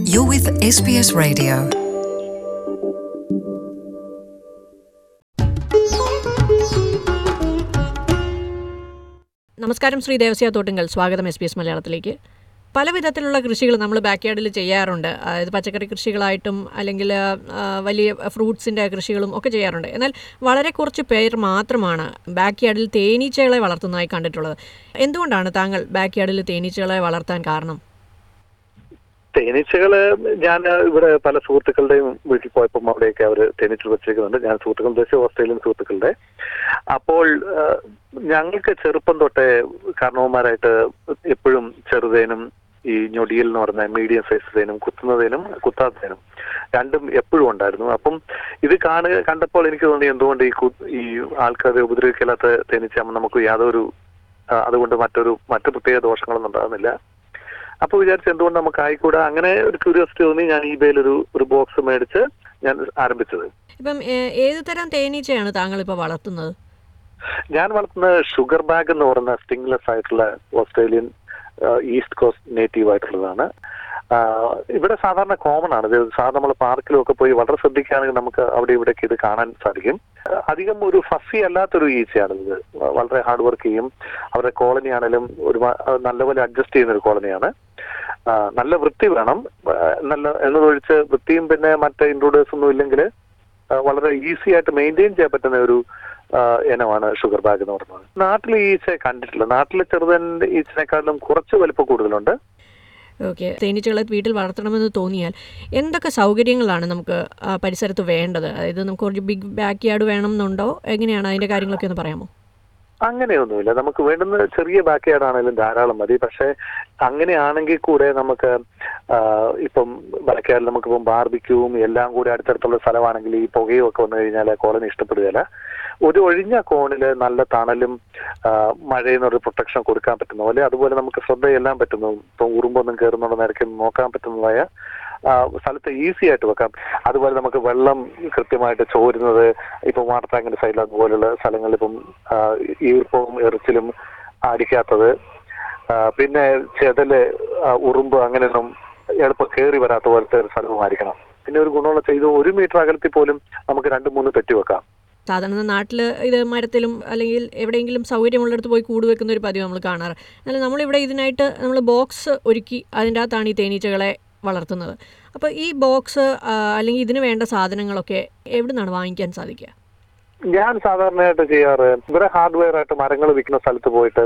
You're with SBS Radio. നമസ്കാരം ശ്രീ ദേവസ്യ തോട്ടുങ്കൽ സ്വാഗതം S B S മലയാളത്തിലേക്ക് പല വിധത്തിലുള്ള കൃഷികൾ നമ്മൾ ബാക്ക് യാർഡിൽ ചെയ്യാറുണ്ട് അതായത് പച്ചക്കറി കൃഷികളായിട്ടും അല്ലെങ്കിൽ ആ, വലിയ ഫ്രൂട്ട്സിൻ്റെ കൃഷികളും ഒക്കെ ചെയ്യാറുണ്ട് എന്നാൽ വളരെ കുറച്ച് പേർ മാത്രമാണ് ബാക്ക് യാർഡിൽ തേനീച്ചകളെ വളർത്തുന്നതായി കണ്ടിട്ടുള്ളത് എന്തുകൊണ്ടാണ് താങ്കൾ ബാക്ക് യാർഡിൽ തേനീച്ചകളെ വളർത്താൻ കാരണം തേനീച്ചകള് ഞാൻ ഇവിടെ പല സുഹൃത്തുക്കളുടെയും വീട്ടിൽ പോയപ്പോൾ അവിടെയൊക്കെ അവർ തേനീച്ചകൾ വെച്ചിരിക്കുന്നുണ്ട് ഞാൻ സുഹൃത്തുക്കൾ ഉദ്ദേശിച്ച ഓസ്ട്രേലിയൻ സുഹൃത്തുക്കളുടെ അപ്പോൾ ആ, ഞങ്ങൾക്ക് ചെറുപ്പം തൊട്ടേ കാരണവന്മാരായിട്ട് എപ്പോഴും ചെറുതേനും ഈ ഞൊടിയൽ എന്ന് പറഞ്ഞ മീഡിയം സൈസ് തേനും കുത്തുന്നതേനും കുത്താത്തതേനും രണ്ടും എപ്പോഴും ഉണ്ടായിരുന്നു അപ്പം ഇത് കാണുക കണ്ടപ്പോൾ എനിക്ക് തോന്നി എന്തുകൊണ്ട് ഈ കു- ഈ ആൾക്കാരെ ഉപദ്രവിക്കാത്ത തേനീച്ചാകുമ്പോൾ നമുക്ക് യാതൊരു ആ, അതുകൊണ്ട് മറ്റൊരു മറ്റു പ്രത്യേക ദോഷങ്ങളൊന്നും ഉണ്ടാകുന്നില്ല അപ്പൊ വിചാരിച്ചു എന്തുകൊണ്ട് നമുക്ക് ആയിക്കൂടാ അങ്ങനെ ഒരു ക്യൂരിയോസിറ്റി തോന്നി ഞാൻ ഈ ഒരു ഒരു ബോക്സ് മേടിച്ച് ഞാൻ ആരംഭിച്ചത് ഇപ്പം ഏ- ഏത് തരം തേനീച്ചയാണ് താങ്കൾ ഇപ്പോൾ വളർത്തുന്നത് ഞാൻ വളർത്തുന്ന ഷുഗർ ബാഗ് എന്ന് പറയുന്ന സ്റ്റിംഗ്ലെസ് ആയിട്ടുള്ള ഓസ്ട്രേലിയൻ ഈസ്റ്റ് കോസ്റ്റ് നേറ്റീവ് ആയിട്ടുള്ളതാണ് ആ, ഇവിടെ സാധാരണ കോമൺ ആണ് ഇത് സാധാരണ നമ്മൾ പാർക്കിലും ഒക്കെ പോയി വളരെ ശ്രദ്ധിക്കുകയാണെങ്കിൽ നമുക്ക് അവിടെ ഇവിടെയൊക്കെ ഇത് കാണാൻ സാധിക്കും ആ, അധികം ഒരു ഫസി അല്ലാത്തൊരു ഈച്ചയാണ് ഇത് വളരെ ഹാർഡ് വർക്ക് ചെയ്യും അവരുടെ കോളനി ആണെങ്കിലും ഒരു നല്ലപോലെ അഡ്ജസ്റ്റ് ചെയ്യുന്ന ഒരു കോളനിയാണ് ആ, നല്ല വൃത്തി വേണം ആ, നല്ല എന്നതൊഴിച്ച് വൃത്തിയും പിന്നെ മറ്റേ ഇൻട്രൂഡേഴ്സ് ഒന്നും ഇല്ലെങ്കിൽ വളരെ ഈസി ആയിട്ട് മെയിൻറ്റെയിൻ ചെയ്യാൻ പറ്റുന്ന ഒരു ആ, ഇനമാണ് ഷുഗർ ബാഗ് എന്ന് പറയുന്നത് നാട്ടിൽ ഈ ഈച്ച കണ്ടിട്ടില്ല നാട്ടിലെ ചെറുതന്റെ ഈച്ചനെക്കാട്ടിലും കുറച്ച് വലിപ്പം കൂടുതലുണ്ട് ഓക്കെ തേനീച്ചകളെ വീട്ടിൽ വളർത്തണമെന്ന് തോന്നിയാൽ എന്തൊക്കെ സൗകര്യങ്ങളാണ് നമുക്ക് ആ പരിസരത്ത് വേണ്ടത് അതായത് നമുക്ക് കുറച്ച് ബിഗ് ബാക്ക് യാർഡ് വേണമെന്നുണ്ടോ എങ്ങനെയാണ് അതിൻ്റെ കാര്യങ്ങളൊക്കെ ഒന്ന് പറയാമോ അങ്ങനെയൊന്നുമില്ല നമുക്ക് വേണ്ടുന്ന ചെറിയ ബാക്ക് യാർഡ് ആണെങ്കിലും ധാരാളം മതി പക്ഷെ അങ്ങനെയാണെങ്കിൽ കൂടെ നമുക്ക് ആ, ഇപ്പം ബാക്ക് യാർഡിൽ നമുക്കിപ്പം ബാർബിക്യൂവും എല്ലാം കൂടി അടുത്തടുത്തുള്ള സ്ഥലമാണെങ്കിൽ ഈ പുകയും ഒക്കെ വന്നു കഴിഞ്ഞാൽ കോളനി ഇഷ്ടപ്പെടുകയില്ല ഒരു ഒഴിഞ്ഞ കോണില് നല്ല തണലും ആ, മഴയിൽ നിന്നൊരു പ്രൊട്ടക്ഷൻ കൊടുക്കാൻ പറ്റുന്ന പോലെ അതുപോലെ നമുക്ക് ശ്രദ്ധയെല്ലാം പറ്റുന്നു ഇപ്പം ഉറുമ്പൊന്നും കയറുന്നുള്ള നിരക്ക് നോക്കാൻ പറ്റുന്നതായ ആ, സ്ഥലത്ത് ഈസി ആയിട്ട് വെക്കാം അതുപോലെ നമുക്ക് വെള്ളം കൃത്യമായിട്ട് ചോരുന്നത് ഇപ്പം വാട്ടർ ടാങ്കിന്റെ സൈഡിൽ അതുപോലുള്ള സ്ഥലങ്ങളിൽ ഇപ്പം ആ, ഈർപ്പവും എറിച്ചിലും അടിക്കാത്തത് ആ, പിന്നെ ചെതല് ആ, ഉറുമ്പ് അങ്ങനെയൊന്നും എളുപ്പം കയറി വരാത്ത പോലത്തെ ഒരു സ്ഥലവുമായിരിക്കണം പിന്നെ ഒരു ഗുണമുള്ള ചെയ്ത് ഒരു മീറ്റർ അകലത്തിൽ പോലും നമുക്ക് രണ്ട് മൂന്ന് പെറ്റി വെക്കാം സാധാരണ നാട്ടിൽ ഇത് മരത്തിലും അല്ലെങ്കിൽ എവിടെയെങ്കിലും സൗകര്യമുള്ളിടത്ത് പോയി കൂട് വെക്കുന്ന ഒരു പതിവ് നമ്മൾ കാണാറ് എന്നാൽ നമ്മളിവിടെ ഇതിനായിട്ട് നമ്മൾ ബോക്സ് ഒരുക്കി അതിൻ്റെ അകത്താണ് ഈ തേനീച്ചകളെ വളർത്തുന്നത് അപ്പോൾ ഈ ബോക്സ് അല്ലെങ്കിൽ ഇതിന് വേണ്ട സാധനങ്ങളൊക്കെ എവിടെ നിന്നാണ് വാങ്ങിക്കാൻ സാധിക്കുക ഞാൻ സാധാരണയായിട്ട് ചെയ്യാറ് ഇവിടെ ഹാർഡ്വെയർ ആയിട്ട് മരങ്ങൾ വിൽക്കുന്ന സ്ഥലത്ത് പോയിട്ട്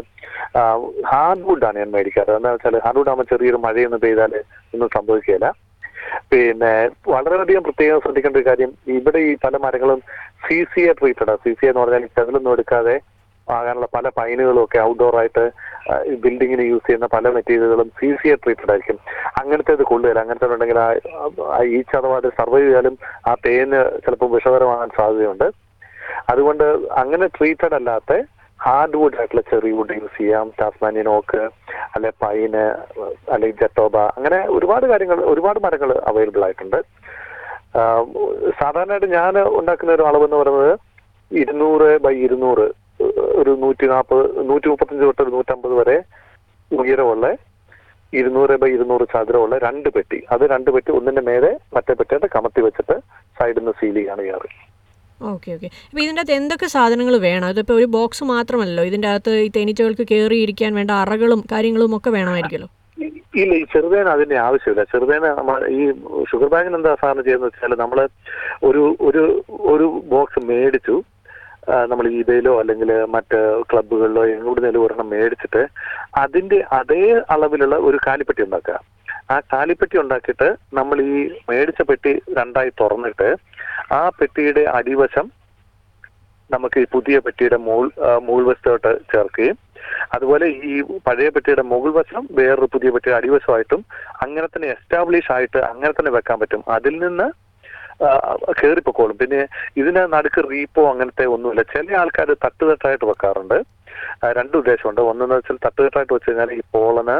ഹാർഡ് വുഡ് ആണ് ഞാൻ മേടിക്കാറ് എന്താ വെച്ചാൽ ഹാർഡ് വുഡ് ആകുമ്പോൾ ചെറിയൊരു മഴയൊന്നും പെയ്താൽ ഒന്നും സംഭവിക്കുകയില്ല പിന്നെ വളരെയധികം പ്രത്യേകം ശ്രദ്ധിക്കേണ്ട ഒരു കാര്യം ഇവിടെ ഈ പല മരങ്ങളും C C A treated C C എന്ന് പറഞ്ഞാൽ ചെതലൊന്നും എടുക്കാതെ ആകാനുള്ള പല പൈനുകളും ഒക്കെ ഔട്ട്ഡോർ ആയിട്ട് ബിൽഡിങ്ങിന് യൂസ് ചെയ്യുന്ന പല മെറ്റീരിയലുകളും സി സി എ ട്രീറ്റഡ് ആയിരിക്കും അങ്ങനത്തെ ഇത് കൊള്ളുകയില്ല അങ്ങനത്തെ ഉണ്ടെങ്കിൽ ആ ആ ഈച്ച അഥവാ അത് സർവൈവ് ചെയ്താലും ആ തേന് ചിലപ്പോൾ വിഷകരമാകാൻ സാധ്യതയുണ്ട് അതുകൊണ്ട് അങ്ങനെ ട്രീറ്റഡ് അല്ലാത്ത ഹാർഡ് വുഡ് ആയിട്ടുള്ള ചെറി വുഡ് യൂസ് ചെയ്യാം ടാസ്മാനിയൻ ഓക്ക് അല്ലെ പൈന് അല്ലെങ്കിൽ ജറ്റോബ അങ്ങനെ ഒരുപാട് കാര്യങ്ങൾ ഒരുപാട് മരങ്ങൾ അവൈലബിൾ ആയിട്ടുണ്ട് ആഹ് സാധാരണയായിട്ട് ഞാൻ ഉണ്ടാക്കുന്ന ഒരു അളവ് എന്ന് പറയുന്നത് ഇരുന്നൂറ് ബൈ ഇരുന്നൂറ് ഒരു നൂറ്റി നാൽപ്പത് നൂറ്റി മുപ്പത്തഞ്ച് തൊട്ട് ഒരു നൂറ്റമ്പത് വരെ ഉയരമുള്ള ഇരുന്നൂറ് ബൈ ഇരുന്നൂറ് ചതുരമുള്ള രണ്ട് പെട്ടി അത് രണ്ട് പെട്ടി ഒന്നിന്റെ മേലെ മറ്റേ പെട്ടിയായിട്ട് കമത്തി വെച്ചിട്ട് സൈഡിൽ നിന്ന് സീൽ ചെയ്യാണ് ചെയ്യാറ് ഓക്കെ ഓക്കെ അപ്പോൾ ഇതിൻ്റെ അകത്ത് എന്തൊക്കെ സാധനങ്ങൾ വേണം ഇതിപ്പോൾ ഒരു ബോക്സ് മാത്രമല്ലല്ലോ ഇതിൻ്റെ അകത്ത് ഈ തേനീച്ചകൾക്ക് കയറിയിരിക്കാൻ വേണ്ട അറകളും കാര്യങ്ങളും ഒക്കെ വേണമായിരിക്കുമല്ലോ ഇല്ല ഈ ചെറുതേന അതിന്റെ ആവശ്യമില്ല ചെറുതേന നമ്മ ഈ ഷുഗർ ബാങ്കിന് എന്താ സാധനം ചെയ്യുന്നത് വെച്ചാൽ നമ്മൾ ഒരു ഒരു ഒരു ബോക്സ് മേടിച്ചു നമ്മൾ ഈബയിലോ അല്ലെങ്കിൽ മറ്റ് ക്ലബുകളിലോ എവിടുന്നേലും ഒരെണ്ണം മേടിച്ചിട്ട് അതിന്റെ അതേ അളവിലുള്ള ഒരു കാലിപ്പെട്ടി ഉണ്ടാക്കുക ആ കാലിപ്പെട്ടി ഉണ്ടാക്കിയിട്ട് നമ്മൾ ഈ മേടിച്ച പെട്ടി രണ്ടായി തുറന്നിട്ട് ആ പെട്ടിയുടെ അടിവശം നമുക്ക് ഈ പുതിയ പെട്ടിയുടെ മുകൾ മുകൾ വശത്തോട്ട് ചേർക്കുകയും അതുപോലെ ഈ പഴയ പെട്ടിയുടെ മുകൾ വശം വേറൊരു പുതിയ പെട്ടിയുടെ അടിവശമായിട്ടും അങ്ങനെ തന്നെ എസ്റ്റാബ്ലിഷ് ആയിട്ട് അങ്ങനെ തന്നെ വെക്കാൻ പറ്റും അതിൽ നിന്ന് കയറിപ്പോക്കോളും പിന്നെ ഇതിന് നടുക്ക് റീപ്പോ അങ്ങനത്തെ ഒന്നുമില്ല ചില ആൾക്കാർ തട്ടുതട്ടായിട്ട് വെക്കാറുണ്ട് ആ, രണ്ട് ഉദ്ദേശമുണ്ട് ഒന്നെന്ന് വെച്ചാൽ തട്ടുതട്ടായിട്ട് വെച്ച് കഴിഞ്ഞാൽ ഈ പോളന്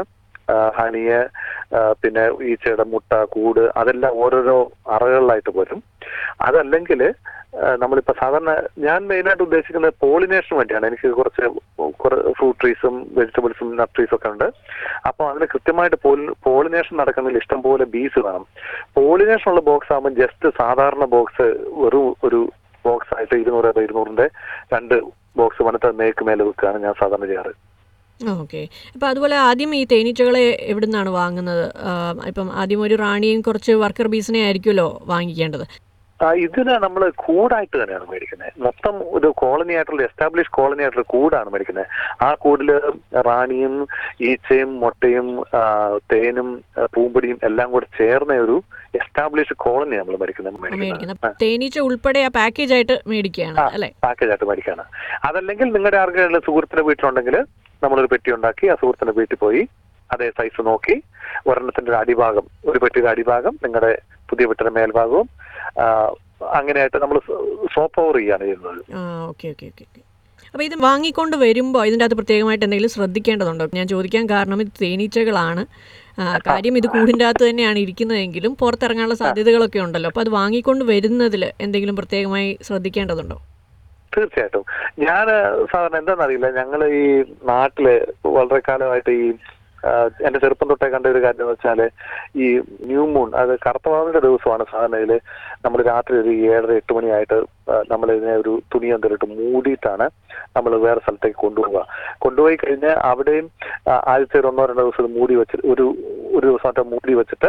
ആ, ഹണിയെ ആ, പിന്നെ ഈച്ചയുടെ മുട്ട കൂട് അതെല്ലാം ഓരോരോ അറകളിലായിട്ട് വരും അതല്ലെങ്കിൽ നമ്മളിപ്പോ സാധാരണ ഞാൻ മെയിനായിട്ട് ഉദ്ദേശിക്കുന്നത് പോളിനേഷന് വേണ്ടിയാണ് എനിക്ക് കുറച്ച് ഫ്രൂട്ട് ട്രീസും വെജിറ്റബിൾസും നട്ട് ട്രീസും ഒക്കെ ഉണ്ട് അപ്പോൾ അതിന് കൃത്യമായിട്ട് പോളിനേഷൻ നടക്കുന്നതിൽ ഇഷ്ടംപോലെ ബീസ് വേണം പോളിനേഷൻ ഉള്ള ബോക്സ് ആകുമ്പോൾ ജസ്റ്റ് സാധാരണ ബോക്സ് വെറും ഒരു ബോക്സ് ആയിട്ട് ഇരുന്നൂറ് by ഇരുന്നൂറിന്റെ രണ്ട് ബോക്സ് വനത്തെ മേക്ക് മേലെ വെക്കുകയാണ് ഞാൻ സാധാരണ ചെയ്യാറ് ഓക്കെ അപ്പോൾ അതുപോലെ ആദ്യം ഈ തേനീച്ചകളെ എവിടെ നിന്നാണ് വാങ്ങുന്നത് ആ, ഇപ്പം ആദ്യം ഒരു റാണിയും കുറച്ച് വർക്കർ ബീസിനെ ആയിരിക്കുമല്ലോ വാങ്ങിക്കേണ്ടത് ആ, ഇതിന് നമ്മൾ കൂടായിട്ട് തന്നെയാണ് മേടിക്കുന്നത് മൊത്തം ഒരു കോളനി ആയിട്ടുള്ള എസ്റ്റാബ്ലിഷ് കോളനി ആയിട്ടുള്ള കൂടാണ് മേടിക്കുന്നത് ആ കൂടില് റാണിയും ഈച്ചയും മുട്ടയും ആ, തേനും ആ, പൂമ്പൊടിയും എല്ലാം കൂടെ ചേർന്ന ഒരു എസ്റ്റാബ്ലിഷ് കോളനി നമ്മൾ മേടിക്കുന്നത് മേടിക്കുന്നത് മേടിക്കുന്നത് തേനീച്ച ഉൾപ്പെടെ ആ പാക്കേജ് ആയിട്ട് മേടിക്കുകയാണ് ആ, അല്ലേ പാക്കേജ് ആയിട്ട് മേടിക്കാണ് അതല്ലെങ്കിൽ നിങ്ങളുടെ ആർക്കെങ്കിലും സുഹൃത്തിന്റെ വീട്ടിലുണ്ടെങ്കിൽ നമ്മളൊരു പെട്ടി ഉണ്ടാക്കി ആ സുഹൃത്തിന്റെ വീട്ടിൽ പോയി അതേ സൈസ് നോക്കി ഒരെണ്ണത്തിന്റെ ഒരു അടിഭാഗം ഒരു പെട്ടിയുടെ അടിഭാഗം നിങ്ങളുടെ പുതിയ പെട്ടിയുടെ മേൽഭാഗവും ആ, അങ്ങനെയായിട്ട് നമ്മൾ സോപ്പ് ഓവർ ചെയ്യാണ് ചെയ്യുന്നത് ആ ഓക്കെ ഓക്കെ ഓക്കെ ഓക്കെ അപ്പോൾ ഇത് വാങ്ങിക്കൊണ്ട് വരുമ്പോൾ ഇതിൻ്റെ അകത്ത് പ്രത്യേകമായിട്ട് എന്തെങ്കിലും ശ്രദ്ധിക്കേണ്ടതുണ്ടോ ഞാൻ ചോദിക്കാൻ കാരണം ഇത് തേനീച്ചകളാണ് ആ, കാര്യം ഇത് കൂടിൻ്റെ അകത്ത് തന്നെയാണ് ഇരിക്കുന്നതെങ്കിലും പുറത്തിറങ്ങാനുള്ള സാധ്യതകളൊക്കെ ഉണ്ടല്ലോ അപ്പോൾ അത് വാങ്ങിക്കൊണ്ട് വരുന്നതിൽ എന്തെങ്കിലും പ്രത്യേകമായി ശ്രദ്ധിക്കേണ്ടതുണ്ടോ തീർച്ചയായിട്ടും ഞാൻ സാധാരണ എന്താണെന്നറിയില്ല ഞങ്ങൾ ഈ നാട്ടില് വളരെ കാലമായിട്ട് ഈ ആ, എന്റെ ചെറുപ്പം തൊട്ടേ കണ്ട ഒരു കാര്യം എന്ന് വെച്ചാല് ഈ ന്യൂ മൂൺ അത് കറുത്തവാവിന്റെ ദിവസമാണ് സാധാരണ ഇതില് നമ്മൾ രാത്രി ഒരു ഏഴര എട്ട് മണിയായിട്ട് നമ്മൾ ഇതിനെ ഒരു തുണി എന്തെങ്കിലും മൂടിയിട്ടാണ് നമ്മൾ വേറെ സ്ഥലത്തേക്ക് കൊണ്ടുപോവുക കൊണ്ടുപോയി കഴിഞ്ഞ് അവിടെയും ആ, ആദ്യത്തെ ഒരു ഒന്നോ രണ്ടോ ദിവസം ഇത് മൂടി വെച്ചിട്ട് ഒരു ഒരു ദിവസം മറ്റോ മൂടി വെച്ചിട്ട്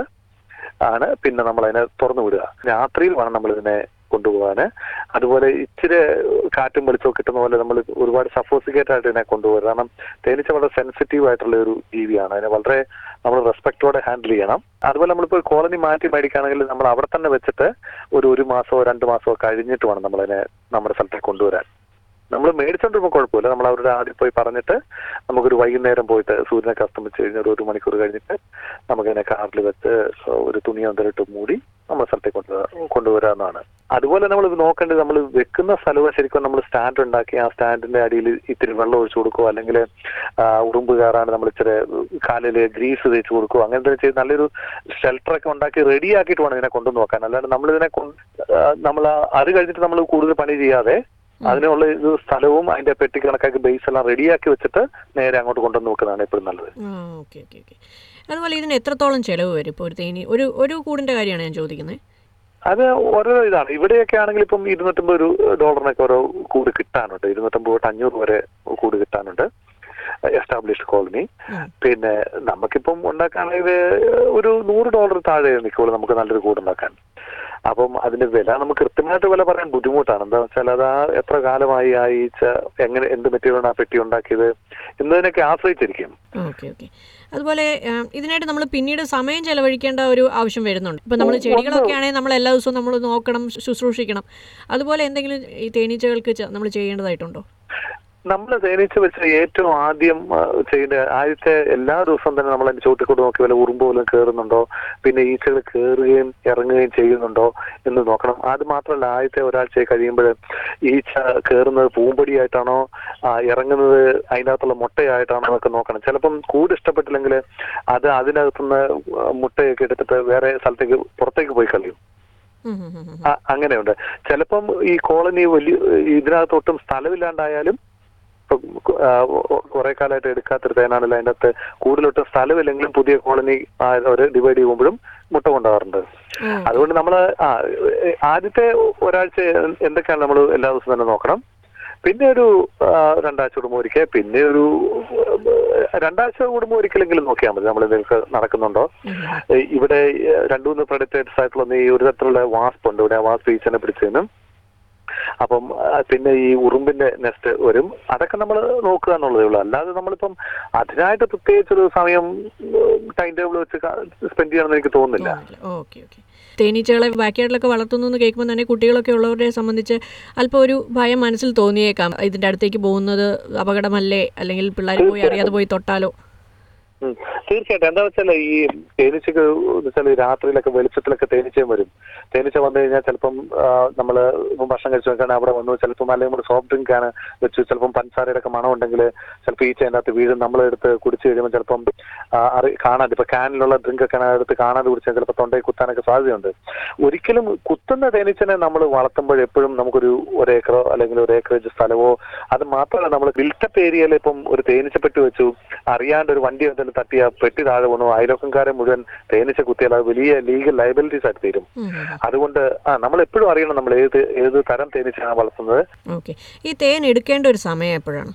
ആണ് പിന്നെ നമ്മൾ അതിനെ തുറന്നു വിടുക രാത്രിയിൽ വേണം നമ്മൾ ഇതിനെ കൊണ്ടുപോകാന് അതുപോലെ ഇച്ചിരി കാറ്റും വെളിച്ചവും കിട്ടുന്ന പോലെ നമ്മൾ ഒരുപാട് സഫോസിക്കേറ്റ് ആയിട്ട് ഇതിനെ കൊണ്ടുപോകുക കാരണം തേനീച്ച വളരെ സെൻസിറ്റീവ് ആയിട്ടുള്ള ഒരു ജീവിയാണ് അതിനെ വളരെ നമ്മൾ റെസ്പെക്ടോടെ ഹാൻഡിൽ ചെയ്യണം അതുപോലെ നമ്മളിപ്പോൾ കോളനി മാറ്റി മേടിക്കുകയാണെങ്കിൽ നമ്മൾ അവിടെ തന്നെ വെച്ചിട്ട് ഒരു ഒരു മാസമോ രണ്ട് മാസമോ കഴിഞ്ഞിട്ട് വേണം നമ്മളതിനെ നമ്മുടെ സ്ഥലത്തേക്ക് കൊണ്ടുവരാൻ നമ്മൾ മേടിച്ചോണ്ടിരുമ്പോൾ കുഴപ്പമില്ല നമ്മൾ അവരുടെ ആദ്യം പോയി പറഞ്ഞിട്ട് നമുക്കൊരു വൈകുന്നേരം പോയിട്ട് സൂര്യനൊക്കെ അസ്തമിച്ച് കഴിഞ്ഞ ഒരു ഒരു മണിക്കൂർ കഴിഞ്ഞിട്ട് നമുക്കിതിനെ കാറിൽ വെച്ച് ഒരു തുണി എന്തെങ്കിലും മൂടി നമ്മുടെ സ്ഥലത്തേക്ക് കൊണ്ടുവരാ കൊണ്ടുവരാവുന്നതാണ് അതുപോലെ നമ്മൾ നോക്കേണ്ടത് നമ്മൾ വെക്കുന്ന സ്ഥലവും ശരിക്കും നമ്മൾ സ്റ്റാൻഡ് ഉണ്ടാക്കി ആ സ്റ്റാൻഡിന്റെ അടിയിൽ ഇത്തിരി വെള്ളം ഒഴിച്ചു കൊടുക്കുക അല്ലെങ്കിൽ ഉറുമ്പ് കയറാൻ നമ്മൾ ഇച്ചിരി കാലിൽ ഗ്രീസ് തേച്ച് കൊടുക്കുക അങ്ങനത്തെ ചെയ്ത് നല്ലൊരു ഷെൽട്ടറൊക്കെ ഉണ്ടാക്കി റെഡി ആക്കിയിട്ട് വേണം ഇതിനെ കൊണ്ടു നോക്കാൻ അല്ലാണ്ട് നമ്മൾ ഇതിനെ നമ്മൾ അത് കഴിഞ്ഞിട്ട് നമ്മൾ കൂടുതൽ പണി ചെയ്യാതെ അതിനുള്ള ഇത് സ്ഥലവും അതിന്റെ പെട്ടി കണക്കാക്കി ബേസ് എല്ലാം റെഡിയാക്കി വെച്ചിട്ട് നേരെ അങ്ങോട്ട് കൊണ്ടുവന്ന് നോക്കുന്നതാണ് എപ്പോഴും നല്ലത് ആ ഓക്കെ ഓക്കെ ഓക്കെ അതുപോലെ ഇതിന് എത്രത്തോളം ചിലവ് വരും ഇപ്പോൾ ഒരു തേനി ഒരു ഒരു കൂടിൻ്റെ കാര്യമാണ് ഞാൻ ചോദിക്കുന്നത് അത് ഓരോ ഇതാണ് ഇവിടെയൊക്കെ ആണെങ്കിൽ ഇപ്പം ഇരുന്നൂറ്റമ്പത് ഒരു ഡോളറിനൊക്കെ ഓരോ കൂട് കിട്ടാനുണ്ട് ഇരുന്നൂറ്റമ്പത് തൊട്ട് അഞ്ഞൂറ് വരെ കൂട് കിട്ടാനുണ്ട് എസ്റ്റാബ്ലിഷ്ഡ് കോളനി ഉം. പിന്നെ നമുക്കിപ്പം ഉണ്ടാക്കാണെങ്കിൽ ഒരു നൂറ് ഡോളർ താഴെ നിൽക്കുള്ളൂ നമുക്ക് നല്ലൊരു കൂട് ഉണ്ടാക്കാൻ അപ്പം അതിന്റെ വില നമുക്ക് കൃത്യമായിട്ട് വില പറയാൻ ബുദ്ധിമുട്ടാണ് എന്താ വെച്ചാൽ അത് ആ എത്ര കാലമായി ആ ഈച്ച എങ്ങനെ എന്ത് മെറ്റീരിയലാണ് ആ പെട്ടി ഉണ്ടാക്കിയത് എന്നതിനൊക്കെ ആശ്രയിച്ചിരിക്കും ഓക്കെ ഓക്കെ അതുപോലെ ആ, ഇതിനായിട്ട് നമ്മൾ പിന്നീട് സമയം ചെലവഴിക്കേണ്ട ഒരു ആവശ്യം വരുന്നുണ്ട് ഇപ്പം നമ്മൾ ചെടികളൊക്കെ ആണെങ്കിൽ നമ്മൾ എല്ലാ ദിവസവും നമ്മൾ നോക്കണം ശുശ്രൂഷിക്കണം അതുപോലെ എന്തെങ്കിലും ഈ തേനീച്ചകൾക്ക് നമ്മൾ ചെയ്യേണ്ടതായിട്ടുണ്ടോ നമ്മൾ തേനീച്ച വെച്ച് ഏറ്റവും ആദ്യം ആ, ചെയ്യേണ്ട ആദ്യത്തെ എല്ലാ ദിവസവും തന്നെ നമ്മൾ അതിന്റെ ചോട്ടിക്കൂടെ നോക്കി വല്ല ഉറുമ്പ് പോലും കയറുന്നുണ്ടോ പിന്നെ ഈച്ചകൾ കയറുകയും ഇറങ്ങുകയും ചെയ്യുന്നുണ്ടോ എന്ന് നോക്കണം അത് മാത്രമല്ല ആദ്യത്തെ ഒരാഴ്ച കഴിയുമ്പോൾ ഈച്ച കയറുന്നത് പൂമ്പൊടിയായിട്ടാണോ ആ, ഇറങ്ങുന്നത് അതിനകത്തുള്ള മുട്ടയായിട്ടാണോ എന്നൊക്കെ നോക്കണം ചിലപ്പം കൂട് ഇഷ്ടപ്പെട്ടില്ലെങ്കിൽ അത് അതിനകത്തുനിന്ന് മുട്ടയൊക്കെ എടുത്തിട്ട് വേറെ സ്ഥലത്തേക്ക് പുറത്തേക്ക് പോയി കളയും ഉം, ഉം, ഉം, ഉം. ആ, അങ്ങനെയുണ്ട് ചിലപ്പം ഈ കോളനി വലിയ ഇതിനകത്ത് ഒട്ടും സ്ഥലമില്ലാണ്ടായാലും ഇപ്പൊ കുറെ കാലമായിട്ട് എടുക്കാത്തൊരു തേനാണല്ലോ അതിൻ്റെ അകത്ത് കൂടുതലൊട്ടും സ്ഥലമില്ലെങ്കിലും പുതിയ കോളനി ഒരു ഡിവൈഡ് ചെയ്യുമ്പോഴും മുട്ട കൊണ്ടുപോകാറുണ്ട് ഓ, അതുകൊണ്ട് നമ്മൾ ആ ആദ്യത്തെ ഒരാഴ്ച എന്തൊക്കെയാണ് നമ്മൾ എല്ലാ ദിവസവും തന്നെ നോക്കണം പിന്നെ ഒരു ആ, രണ്ടാഴ്ച കൂടുമ്പോൾ ഒരിക്കൽ പിന്നെ ഒരു രണ്ടാഴ്ച കൂടുമ്പോൾ ഒരിക്കലെങ്കിലും നോക്കിയാൽ മതി നമ്മൾ എന്തെങ്കിലും നടക്കുന്നുണ്ടോ ഉം, ഉം. ഏ, ഇവിടെ ഏ, രണ്ടു മൂന്ന് പ്രൊഡക്റ്റേഴ്സ് ആയിട്ടുള്ള ഈ ഒരു തരത്തിലുള്ള വാസ്പ് ഉണ്ട് ഇവിടെ ആ വാസ്പ് ഈച്ചനെ പിടിച്ചതിനും അപ്പം ആ, പിന്നെ ഈ ഉറുമ്പിന്റെ നെസ്റ്റ് വരും അതൊക്കെ നമ്മൾ നോക്കുക എന്നുള്ളതേ ഉള്ളൂ അല്ലാതെ നമ്മളിപ്പം അതിനായിട്ട് പ്രത്യേകിച്ചൊരു സമയം ടൈം ടേബിൾ വെച്ച് സ്പെൻഡ് ചെയ്യണമെന്ന് എനിക്ക് തോന്നുന്നില്ല ഓക്കെ ഓക്കെ തേനീച്ചകളെ ബാക്ക്യാർഡിലൊക്കെ വളർത്തുന്നു എന്ന് കേൾക്കുമ്പോൾ തന്നെ കുട്ടികളൊക്കെ ഉള്ളവരെ സംബന്ധിച്ച് അല്പം ഒരു ഭയം മനസ്സിൽ തോന്നിയേക്കാം ഇതിൻ്റെ അടുത്തേക്ക് പോകുന്നത് അപകടമല്ലേ അല്ലെങ്കിൽ പിള്ളേർ പോയി അറിയാതെ പോയി തൊട്ടാലോ ഉം. തീർച്ചയായിട്ടും എന്താ വെച്ചാൽ ഈ തേനീച്ചക്ക് വെച്ചാൽ രാത്രിയിലൊക്കെ വെളിച്ചത്തിലൊക്കെ തേനീച്ചയും വരും തേനീച്ച വന്നു കഴിഞ്ഞാൽ ചിലപ്പം ആ, നമ്മള് ഇപ്പം ഭക്ഷണം കഴിച്ചു നോക്കാൻ അവിടെ വന്നു ചിലപ്പം അല്ലെങ്കിൽ നമ്മുടെ സോഫ്റ്റ് ഡ്രിങ്ക് ആണ് വെച്ച് ചിലപ്പം പഞ്ചസാരയുടെ ഒക്കെ മണം ഉണ്ടെങ്കിൽ ചിലപ്പോൾ ഈച്ച അതിൻ്റെ അകത്ത് വീഴും നമ്മളെടുത്ത് കുടിച്ചു കഴിയുമ്പോൾ ചിലപ്പം ആ, അറി കാണാതെ ഇപ്പൊ ക്യാനിലുള്ള ഡ്രിങ്ക് ഒക്കെ എടുത്ത് കാണാതെ കുടിച്ചാൽ ചിലപ്പോൾ തൊണ്ടയിൽ കുത്താനൊക്കെ സാധ്യതയുണ്ട് ഒരിക്കലും കുത്തുന്ന തേനീച്ചനെ നമ്മൾ വളർത്തുമ്പോൾ എപ്പോഴും നമുക്കൊരു ഒരേക്കറോ അല്ലെങ്കിൽ ഒരു ഏക്കറേജ് സ്ഥലമോ അത് മാത്രമല്ല നമ്മൾ ബിൽറ്റപ്പ് ഏരിയയിൽ ഇപ്പം ഒരു തേനീച്ച പെട്ടി വെച്ചു അറിയാണ്ട് ഒരു വണ്ടി എന്തെങ്കിലും തട്ടിയ പെട്ടി താഴെ വീണു അയലോക്കംകാരെ മുഴുവൻ തേനീച്ച കുത്തിയാൽ അത് വലിയ ലീഗൽ ലയബിലിറ്റീസ് ആയിട്ട് തീരും ഉം, ഉം, അതുകൊണ്ട് ആ നമ്മൾ എപ്പോഴും അറിയണം നമ്മൾ ഏത് ഏത് തരം തേനീച്ചയാണ് വളർത്തുന്നത് ഓക്കെ ഈ തേൻ എടുക്കേണ്ട ഒരു സമയം എപ്പോഴാണ്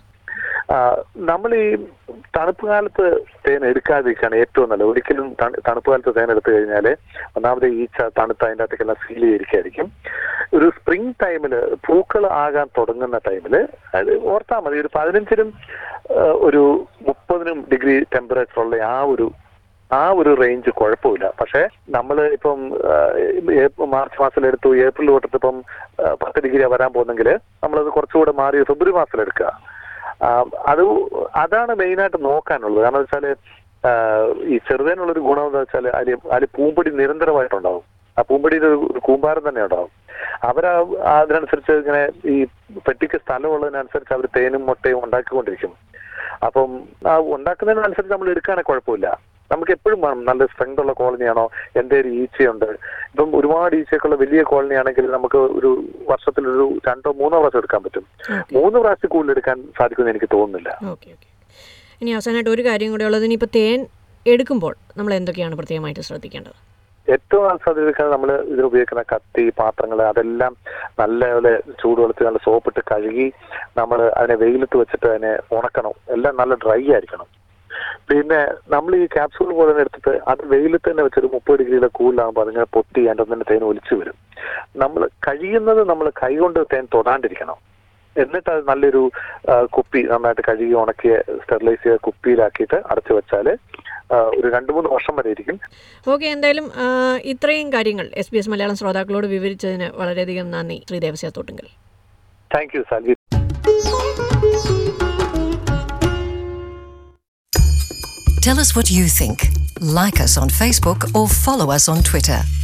നമ്മൾ ഈ തണുപ്പ് കാലത്ത് തേൻ എടുക്കാതിരിക്കുകയാണ് ഏറ്റവും നല്ലത് ഒരിക്കലും തണു- തണുപ്പ് കാലത്ത് തേൻ എടുത്തു കഴിഞ്ഞാൽ ഒന്നാമത് ഈച്ച തണുത്ത് അതിൻ്റെ അകത്തേക്കെല്ലാം ഫീൽ ചെയ്തിരിക്കായിരിക്കും ഒരു സ്പ്രിംഗ് ടൈമിൽ പൂക്കൾ ആകാൻ തുടങ്ങുന്ന ടൈമിൽ അത് ഓർത്താൽ മതി ഒരു പതിനഞ്ചിനും ആ, ഒരു മുപ്പതിനും ഡിഗ്രി ടെമ്പറേച്ചർ ഉള്ള ആ ഒരു ആ ഒരു റേഞ്ച് കുഴപ്പമില്ല പക്ഷെ നമ്മൾ ഇപ്പം ആ, ഏപ്രിൽ മാർച്ച് മാസത്തിൽ എടുത്തു ഏപ്രിൽ തൊട്ടിട്ട് ഇപ്പം ആ, പത്ത് ഡിഗ്രി വരാൻ പോകുന്നെങ്കിൽ നമ്മളത് കുറച്ചുകൂടെ മാറി ഫെബ്രുവരി മാസത്തിൽ എടുക്കുക ആ, അത് അതാണ് മെയിനായിട്ട് നോക്കാനുള്ളത് കാരണം വെച്ചാല് ആ, ഈ ചെറുതേനുള്ളൊരു ഗുണം എന്ന് വെച്ചാൽ അതിൽ അതിൽ പൂമ്പൊടി നിരന്തരമായിട്ടുണ്ടാവും ആ പൂമ്പൊടിയിൽ ഒരു ഒരു കൂമ്പാരം തന്നെ ഉണ്ടാവും അവരാ അതിനനുസരിച്ച് ഇങ്ങനെ ഈ പെട്ടിക്ക് സ്ഥലമുള്ളതിനനുസരിച്ച് അവർ തേനും മുട്ടയും ഉണ്ടാക്കിക്കൊണ്ടിരിക്കും അപ്പം ആ ഉണ്ടാക്കുന്നതിനനുസരിച്ച് നമ്മൾ എടുക്കുകയാണെങ്കിൽ കുഴപ്പമില്ല നമുക്ക് എപ്പോഴും വേണം നല്ല സ്ട്രെങ്ത് ഉള്ള കോളനിയാണോ എന്റെ ഒരു ഈച്ചയുണ്ട് ഇപ്പം ഒരുപാട് ഈച്ചയൊക്കെയുള്ള വലിയ കോളനി ആണെങ്കിൽ നമുക്ക് ഒരു വർഷത്തിൽ ഒരു രണ്ടോ മൂന്നോ പ്രാവശ്യം എടുക്കാൻ പറ്റും മൂന്ന് പ്രാവശ്യം കൂടുതൽ എടുക്കാൻ സാധിക്കുമെന്ന് എനിക്ക് തോന്നുന്നില്ല ഓക്കെ ഓക്കെ ഇനി അവസാനമായിട്ട് ഒരു കാര്യം കൂടെ ഉള്ളത് ഇനിയിപ്പോൾ തേൻ എടുക്കുമ്പോൾ നമ്മൾ എന്തൊക്കെയാണ് പ്രത്യേകമായിട്ട് ശ്രദ്ധിക്കേണ്ടത് ഏറ്റവും സാധ്യത നമ്മൾ ഇതിൽ ഉപയോഗിക്കുന്ന കത്തി പാത്രങ്ങൾ അതെല്ലാം നല്ലപോലെ ചൂടുവെള്ളത്തിൽ നല്ല സോപ്പിട്ട് കഴുകി നമ്മൾ അതിനെ വെയിലത്ത് വെച്ചിട്ട് അതിനെ ഉണക്കണം എല്ലാം നല്ല ഡ്രൈ ആയിരിക്കണം പിന്നെ നമ്മൾ ഈ ക്യാപ്സൂൾ പോലെ തന്നെ എടുത്തിട്ട് അത് വെയിലത്ത് തന്നെ വെച്ചൊരു മുപ്പത് ഡിഗ്രിയിലെ കൂളിലാകുമ്പോൾ അതിങ്ങനെ പൊട്ടി അതിൻ്റെ ഒന്നിന്റെ തേൻ ഒലിച്ചു വരും നമ്മൾ കഴിയുന്നത് നമ്മൾ കൈകൊണ്ട് തേൻ തൊടാണ്ടിരിക്കണം എന്നിട്ട് അത് നല്ലൊരു ആ, കുപ്പി നന്നായിട്ട് കഴുകി ഉണക്കിയ സ്റ്റെറിലൈസ് ചെയ്ത കുപ്പിയിലാക്കിയിട്ട് അടച്ചു വെച്ചാൽ ഒരു രണ്ട് മൂന്ന് വർഷം വരെ ഇരിക്കും ഓക്കെ എന്തായാലും ആ, ഇത്രയും കാര്യങ്ങൾ എസ് ബി എസ് മലയാളം ശ്രോതാക്കളോട് വിവരിച്ചതിന് വളരെയധികം നന്ദി Shri Devasya Thottungal thank you Salvi Tell us what you think. Like us on Facebook or follow us on Twitter.